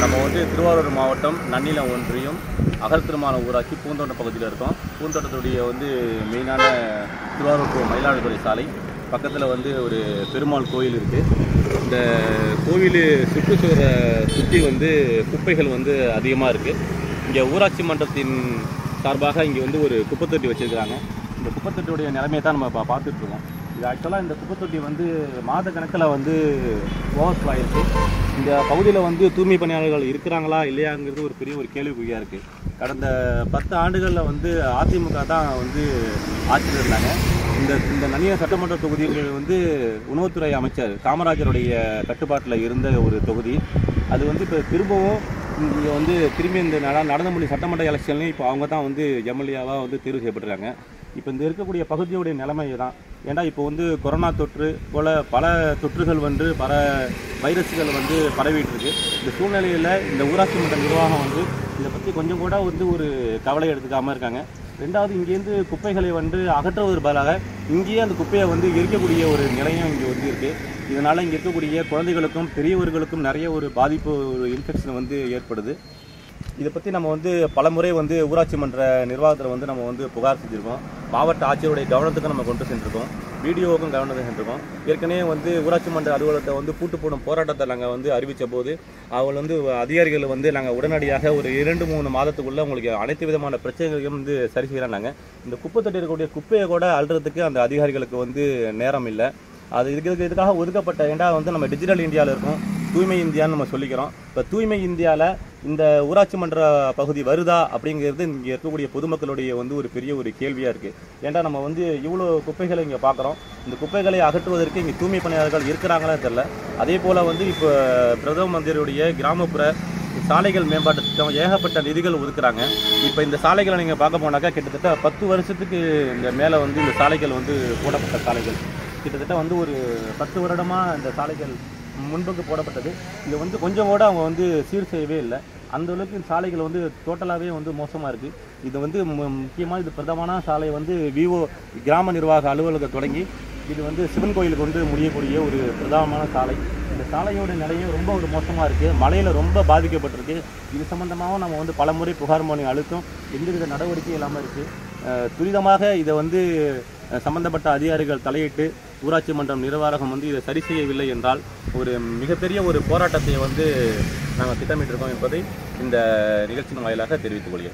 நம்ம வந்து திருவாரூர் மாவட்டம் நன்னிலம் ஒன்றியம் அகர்திருமாலம் ஊராட்சி பூந்தோட்டம் பகுதியில் இருக்கோம் பூந்தோட்டத்துடைய வந்து மெயினான திருவாரூர் to மயிலாடுதுறை சாலை பக்கத்தில் வந்து ஒரு பெருமாள் கோயில் இருக்குது இந்த கோவில் சுற்றுச்சுவரை சுற்றி வந்து குப்பைகள் வந்து அதிகமாக இருக்குது இங்கே ஊராட்சி மன்றத்தின் சார்பாக இங்கே வந்து ஒரு குப்பைத்தொட்டி வச்சுருக்கிறாங்க இந்த குப்பைத்தொட்டியுடைய நிலைமையை தான் நம்ம பா பார்த்துட்டு இருக்கோம் இது ஆக்சுவலாக இந்த குப்பைத்தொட்டி வந்து மாத கணக்கில் வந்து ஓவர்ஃப்ளோ ஆயிருக்கு இந்த பகுதியில் வந்து தூய்மை பணியாளர்கள் இருக்கிறாங்களா இல்லையாங்கிறது ஒரு பெரிய ஒரு கேள்விக்குறியாக இருக்குது கடந்த பத்து ஆண்டுகளில் வந்து அதிமுக தான் வந்து ஆட்சியில் இருந்தாங்க இந்த இந்த நனிய சட்டமன்ற தொகுதிகள் வந்து உணவுத்துறை அமைச்சர் காமராஜருடைய கட்டுப்பாட்டில் இருந்த ஒரு தொகுதி அது வந்து இப்போ திரும்பவும் இங்கே வந்து திரும்பி இந்த நட நடந்தமொழி சட்டமன்ற எலெக்ஷன்லையும் இப்போ அவங்க தான் வந்து எம்எல்ஏவாக வந்து தேர்வு செய்யப்பட்டிருக்காங்க இப்போ இந்த இருக்கக்கூடிய பகுதியுடைய நிலைமை தான் ஏன்னா இப்போ வந்து கொரோனா தொற்று போல பல தொற்றுகள் வந்து பல வைரஸ்கள் வந்து பரவிட்டு இருக்கு இந்த சூழ்நிலையில் இந்த ஊராட்சி மன்ற நிர்வாகம் வந்து இதை பற்றி கொஞ்சம் கூட வந்து ஒரு கவலை எடுத்துக்காமல் இருக்காங்க ரெண்டாவது இங்கேருந்து குப்பைகளை வந்து அகற்றுவதற்கு பதிலாக இங்கேயே அந்த குப்பையை வந்து எரிக்கக்கூடிய ஒரு நிலையம் இங்கே வந்து இருக்குது இதனால் இங்கே இருக்கக்கூடிய குழந்தைகளுக்கும் பெரியவர்களுக்கும் நிறைய ஒரு பாதிப்பு ஒரு இன்ஃபெக்ஷன் வந்து ஏற்படுது இதை பற்றி நம்ம வந்து பலமுறை வந்து ஊராட்சி மன்ற நிர்வாகத்தில் வந்து நம்ம வந்து புகார் செஞ்சுருக்கோம் மாவட்ட ஆட்சியருடைய கவனத்துக்கு நம்ம கொண்டு சென்றிருக்கோம் வீடியோவுக்கும் கவனத்துக்கு சென்றிருக்கோம் ஏற்கனவே வந்து ஊராட்சி மன்ற அலுவலகத்தை வந்து பூட்டு போடும் போராட்டத்தை நாங்கள் வந்து அறிவித்த போது அவங்க வந்து அதிகாரிகள் வந்து நாங்கள் உடனடியாக ஒரு இரண்டு மூணு மாதத்துக்குள்ளே உங்களுக்கு அனைத்து விதமான பிரச்சனைகளையும் வந்து சரி செய்கிறாங்க இந்த குப்பை தொட்டி இருக்கக்கூடிய குப்பையை கூட அள்ளுறதுக்கு அந்த அதிகாரிகளுக்கு வந்து நேரம் இல்லை அது இதுக்கு இதுக்கு இதுக்காக ஒதுக்கப்பட்ட ஏண்டா வந்து நம்ம டிஜிட்டல் இந்தியாவில் இருக்கோம் தூய்மை இந்தியான்னு நம்ம சொல்லிக்கிறோம் இப்போ தூய்மை இந்தியாவில் இந்த ஊராட்சி மன்ற பகுதி வருதா அப்படிங்கிறது இங்கே இருக்கக்கூடிய பொதுமக்களுடைய வந்து ஒரு பெரிய ஒரு கேள்வியாக இருக்குது ஏன்டா நம்ம வந்து இவ்வளோ குப்பைகளை இங்கே பார்க்குறோம் இந்த குப்பைகளை அகற்றுவதற்கு இங்கே தூய்மை பணியாளர்கள் இருக்கிறாங்களா தெரில அதே போல் வந்து இப்போ பிரதம மந்திரியுடைய கிராமப்புற சாலைகள் மேம்பாட்டு திட்டம் ஏகப்பட்ட நிதிகள் ஒதுக்குறாங்க இப்போ இந்த சாலைகளை நீங்கள் பார்க்க போனாக்கா கிட்டத்தட்ட பத்து வருஷத்துக்கு இந்த மேலே வந்து இந்த சாலைகள் வந்து போடப்பட்ட சாலைகள் கிட்டத்தட்ட வந்து ஒரு பத்து வருடமாக இந்த சாலைகள் முன்புக்கு போடப்பட்டது இது வந்து கொஞ்சம் கூட அவங்க வந்து சீர் செய்யவே இல்லை அந்த அளவுக்கு இந்த சாலைகள் வந்து டோட்டலாகவே வந்து மோசமாக இருக்குது இது வந்து முக்கியமாக இது பிரதமான சாலை வந்து விவோ கிராம நிர்வாக அலுவலகம் தொடங்கி இது வந்து சிவன் கோயிலுக்கு வந்து முடியக்கூடிய ஒரு பிரதானமான சாலை இந்த சாலையோட நிலையும் ரொம்ப ஒரு மோசமாக இருக்குது மழையில் ரொம்ப பாதிக்கப்பட்டிருக்கு இது சம்மந்தமாகவும் நம்ம வந்து பலமுறை புகார் மனு அழுத்தம் எந்தவித நடவடிக்கையும் இல்லாமல் இருக்குது துரிதமாக இதை வந்து அஹ், சம்பந்தப்பட்ட அதிகாரிகள் தலையிட்டு ஊராட்சி மன்றம் நிர்வாகம் வந்து இதை சரி செய்யவில்லை என்றால் ஒரு மிகப்பெரிய ஒரு போராட்டத்தை வந்து நாங்கள் திட்டமிட்டிருக்கோம் என்பதை இந்த நிகழ்ச்சியின் வாயிலாக தெரிவித்துக் கொள்கிறேன்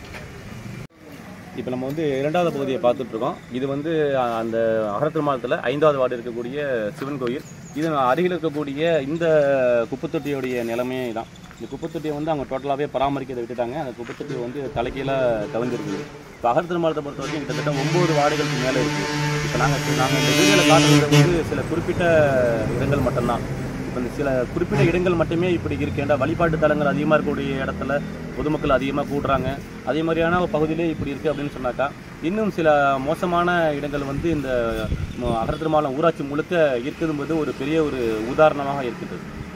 இப்போ நம்ம வந்து இரண்டாவது பகுதியை பார்த்துட்டு இருக்கோம் இது வந்து அஹ், அந்த அகரத்திருமாலத்தில் ஐந்தாவது வார்டு இருக்கக்கூடிய சிவன் கோயில் இது அருகில் இருக்கக்கூடிய இந்த குப்பைத்தொட்டியுடைய நிலைமையே தான் இந்த குப்பைத்தொட்டியை வந்து அவங்க டோட்டலாகவே பராமரிக்கிறதை விட்டுட்டாங்க அந்த குப்பைத்தொட்டி வந்து தலைக்கீழாக கவிழ்ந்துருக்குது இப்போ அகரத்திருமாலத்தை பொறுத்த வரைக்கும் கிட்டத்தட்ட ஒம்பது வார்டுகளுக்கு மேலே இருக்குது இப்போ நாங்கள் நாங்கள் இந்த வீடியோவில் காட்டுறது வந்து சில குறிப்பிட்ட இடங்கள் மட்டும்தான் இப்போ இந்த சில குறிப்பிட்ட இடங்கள் மட்டுமே இப்படி இருக்கு ஏன்டா வழிபாட்டு தலங்கள் அதிகமாக இருக்கக்கூடிய இடத்துல பொதுமக்கள் அதிகமாக கூடுறாங்க அதே மாதிரியான ஒரு பகுதியிலே இப்படி இருக்குது அப்படின்னு சொன்னாக்கா இன்னும் சில மோசமான இடங்கள் வந்து இந்த அகரத்திருமாலம் ஊராட்சி முழுக்க இருக்குதும்போது ஒரு பெரிய ஒரு உதாரணமாக இருக்குது